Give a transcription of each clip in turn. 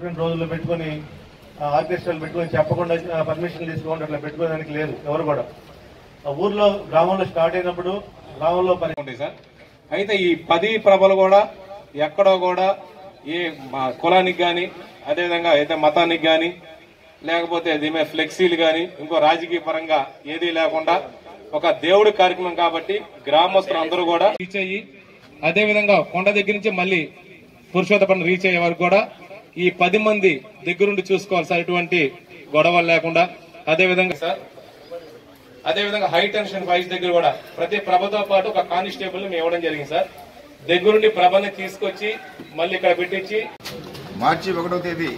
పుట్టిన రోజుల్లో పెట్టుకుని ఆ, ఆర్కెస్ట్రాలు పెట్టుకుని చెప్పకుండా పర్మిషన్ తీసుకోకుండా అట్లా పెట్టుకోవడానికి లేదు ఎవరు కూడా ఆ ఊర్లో గ్రామంలో స్టార్ట్ అయినప్పుడు గ్రామంలో పని ఉంటాయి సార్ అయితే ఈ పది ప్రభలు కూడా ఎక్కడో కూడా ఏ మా కులానికి గాని అదేవిధంగా అయితే మతానికి గాని లేకపోతే దీని ఫ్లెక్సీలు గాని ఇంకో రాజకీయ పరంగా ఏదీ లేకుండా ఒక దేవుడి కార్యక్రమం కాబట్టి గ్రామస్తులు అందరూ కూడా రీచ్ అయ్యి అదేవిధంగా కొండ దగ్గర నుంచి మళ్ళీ పురుషోత్తపల్లి రీచ్ అయ్యే వరకు కూడా ఈ పది మంది దగ్గరుండి చూసుకోవాలి సార్ ఎటువంటి గొడవలు లేకుండా అదేవిధంగా సార్ అదేవిధంగా హై టెన్షన్ ఫైల్స్ దగ్గర కూడా ప్రతి ప్రభతో పాటు ఒక కానిస్టేబుల్ మేము ఇవ్వడం జరిగింది సార్ దగ్గరుండి ప్రభని తీసుకొచ్చి మళ్ళీ ఇక్కడ పెట్టించి మార్చి ఒకటో తేదీ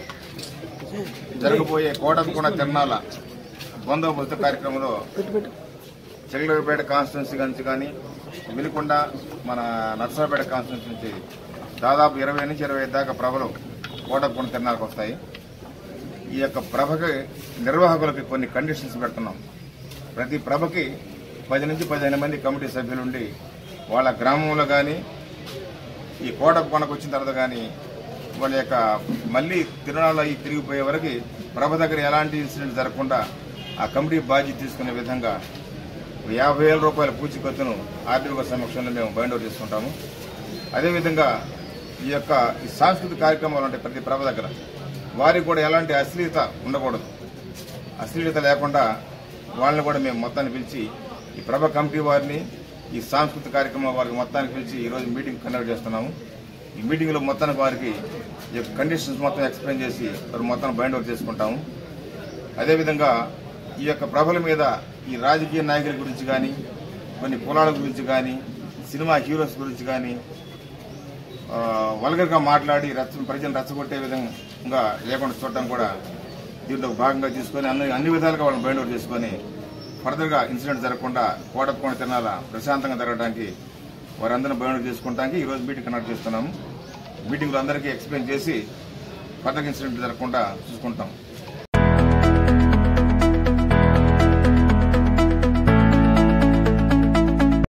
జరగబోయే కోటంకొండ తిరణాల బందోబస్తు కార్యక్రమంలో చెల్లూరుపేట కాన్స్టిట్యున్సీ నుంచి కానీ మిలికొండ మన నర్సరాపేట కాన్స్టిట్యున్సీ నుంచి దాదాపు ఇరవై నుంచి ఇరవై ఐదు దాకా ప్రభలు కోటంకొండ తిరణాలకు వస్తాయి ఈ యొక్క ప్రభకి నిర్వాహకులకి కొన్ని కండిషన్స్ పెడుతున్నాం ప్రతి ప్రభకి పది నుంచి పదిహేను మంది కమిటీ సభ్యులు ఉండి వాళ్ళ గ్రామంలో కానీ ఈ కోట కొనకు వచ్చిన తర్వాత కానీ వాళ్ళ యొక్క మళ్ళీ తిరునాళ్ళ ఈ తిరిగిపోయే వరకు ప్రభ దగ్గర ఎలాంటి ఇన్సిడెంట్ జరగకుండా ఆ కమిటీ బాధ్యత తీసుకునే విధంగా యాభై వేల రూపాయల పూచికత్తును ఆర్డీఓ సమక్షంలో మేము బైండ్ అవుట్ చేసుకుంటాము అదేవిధంగా ఈ యొక్క ఈ సాంస్కృతిక కార్యక్రమాలు ఉంటాయి ప్రతి ప్రభ దగ్గర వారికి కూడా ఎలాంటి అశ్లీలత ఉండకూడదు అశ్లీలత లేకుండా వాళ్ళని కూడా మేము మొత్తాన్ని పిలిచి ఈ ప్రభ కమిటీ వారిని ఈ సాంస్కృతిక కార్యక్రమం వారికి మొత్తానికి పిలిచి ఈ రోజు మీటింగ్ కండక్ట్ చేస్తున్నాము ఈ మీటింగ్ లో మొత్తానికి వారికి ఈ యొక్క కండిషన్స్ మొత్తం ఎక్స్ప్లెయిన్ చేసి వారు మొత్తం బైండ్ అవుట్ చేసుకుంటాము అదేవిధంగా ఈ యొక్క ప్రభల మీద ఈ రాజకీయ నాయకుల గురించి కానీ కొన్ని కులాల గురించి కానీ సినిమా హీరోస్ గురించి కానీ వల్గర్గా మాట్లాడి రచ్చ ప్రజలను రెచ్చగొట్టే విధంగా లేకుండా చూడటం కూడా దీంట్లో భాగంగా తీసుకొని అన్ని అన్ని విధాలుగా వాళ్ళని బైండ్ అవుట్ చేసుకొని ఫర్దర్గా ఇన్సిడెంట్ జరగకుండా కోటప్పకొండ తినాల ప్రశాంతంగా జరగడానికి వారందరిని బైండ్ అవుట్ చేసుకుంటానికి ఈ రోజు మీటింగ్ కండక్ట్ చేస్తున్నాము మీటింగ్లో అందరికీ ఎక్స్ప్లెయిన్ చేసి ఫర్దర్ ఇన్సిడెంట్ జరగకుండా చూసుకుంటాం